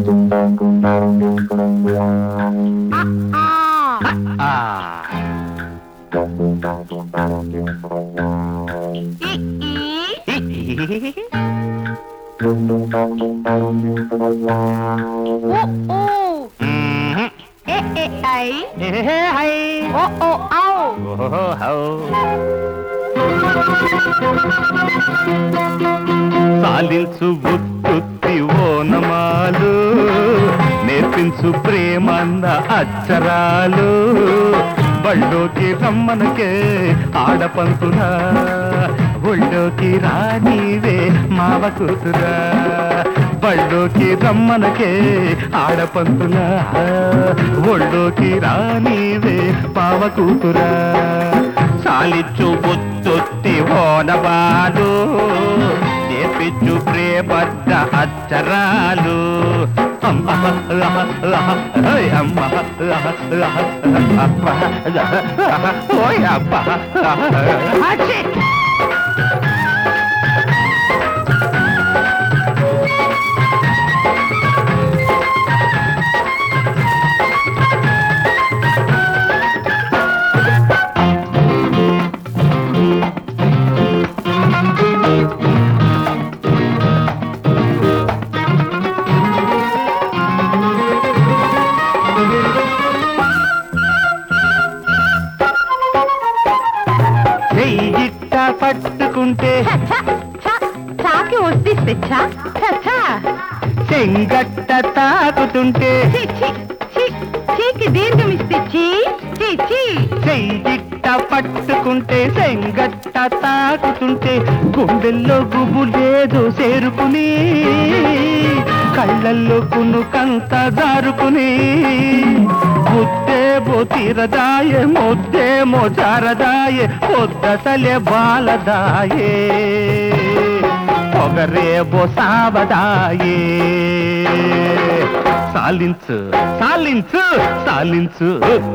ఆ. మ్మ్. ఏ హై. ఓహో హౌ. సాలించు ఉత్తుత్తి ఓనమాలు నేర్పించు ప్రేమన్న అచ్చరాలు బళ్ళోకి రమ్మనకే ఆడపంతురా ఒళ్ళోకి రానీవే మావ కూతురా బళ్ళోకి రమ్మనకే ఆడపంతులా ఒళ్ళోకి రానీవే పావ కూతురా సాలిచ్చు బుద్ధొత్తి ఓనవాలు నేర్పించు ప్రేమద్ద అచ్చరాలు అమ్మ ఓయ్ అమ్మ ఓయ్ అమ్మ అచ్చి! చెయ్యిట్ట పట్టుకుంటే చాకి వద్దిస్తే చా చా చెంగట్ట తాకుతుంటే చీకి దీర్ఘం ఇస్తే చీ చీ చీ చెయ్యిట్ట పట్టుకుంటే చెంగట్ట తాకుతుంటే గుండెల్లో గుబు లేదు చేరుకుని కళ్ళల్లో కునుకంత జారుకుని ముద్దేమో తీరదాయే ముద్దేమో జారదాయే పొద్దసలే బాలదాయే పొగరేబో సావదాయే సాలించు సాలించు సాలించు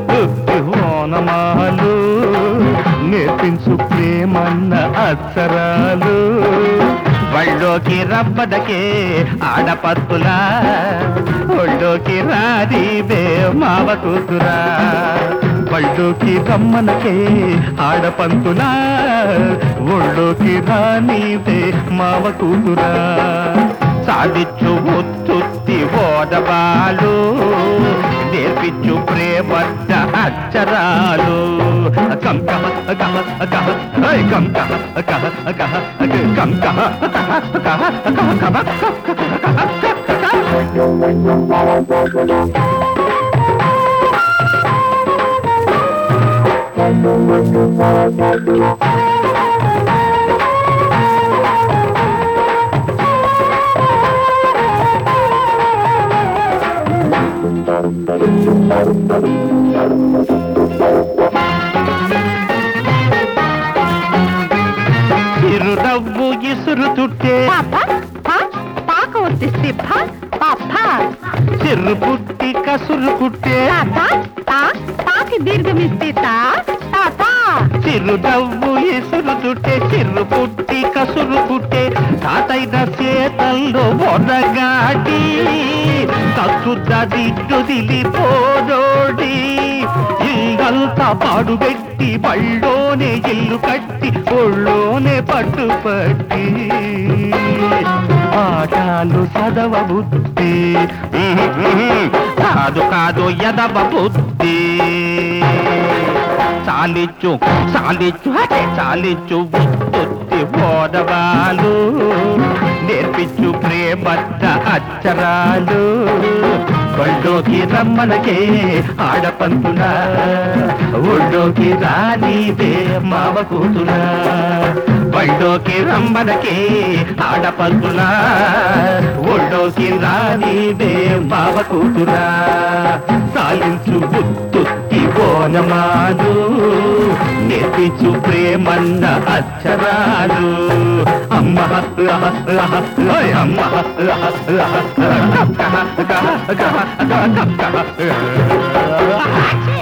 ఓనమాలు నేర్పించు ప్రేమన్న అక్షరాలు బళ్ళోకి రబ్బదకే ఆడపత్తులా ఒళ్ళోకి రాదీబే మావ కూతురా బళ్ళోకి రమ్మనకే ఆడపంతులా ఒళ్ళోకి రానీవే మావ కూతురా సాధించు ఒత్తుత్తి ఓదబాలు నేర్పించు ప్రేమద్ద అక్షరాలు కం కమ కమ కమ ఓయ్ కం కమ కమ కమ కం కమ కమ కమ కమ చిరునవ్వు ఇసురుతుంటే పాక వద్దిస్తే పాప చిరు పుట్టి కసురు కుట్టే తాకి దీర్ఘం ఇస్తే తా తా చిరునవ్వు ఇసురుతుంటే చిరు పుట్టి కసురు కుట్టే తాతైన చేతల్లో బొడగాటి కసుద్ద దిట్టు దిలిపోదోడి ఇల్లంతా పాడుబెట్టి బళ్ళోనే ఇల్లు కట్టి ఒళ్ళోనే పట్టు పట్టి పాఠాలు చదవ బుద్ధి కాదు కాదు ఎదవ బుద్ధి చాలిచ్చు చాలిచ్చు అదే చాలిచ్చు బుద్ధి బోధవాలు నేర్పించు ప్రేమద్ద అక్షరాలు ఒళ్ళోకి రమ్మనకే ఆడపంతులా ఒళ్ళోకి రానీవే మావ కూతురా ఒళ్ళోకి రమ్మనకే ఆడపంతులా ఒళ్ళోకి రానీవే మావ కూతురా సాలించు బుద్ధుత్తి బోనమాలు నేర్పించు ప్రేమన్న అక్షరాలు అమ్మ ఓయ్ అమ్మ కహ కహ కహ కహ కహ కహ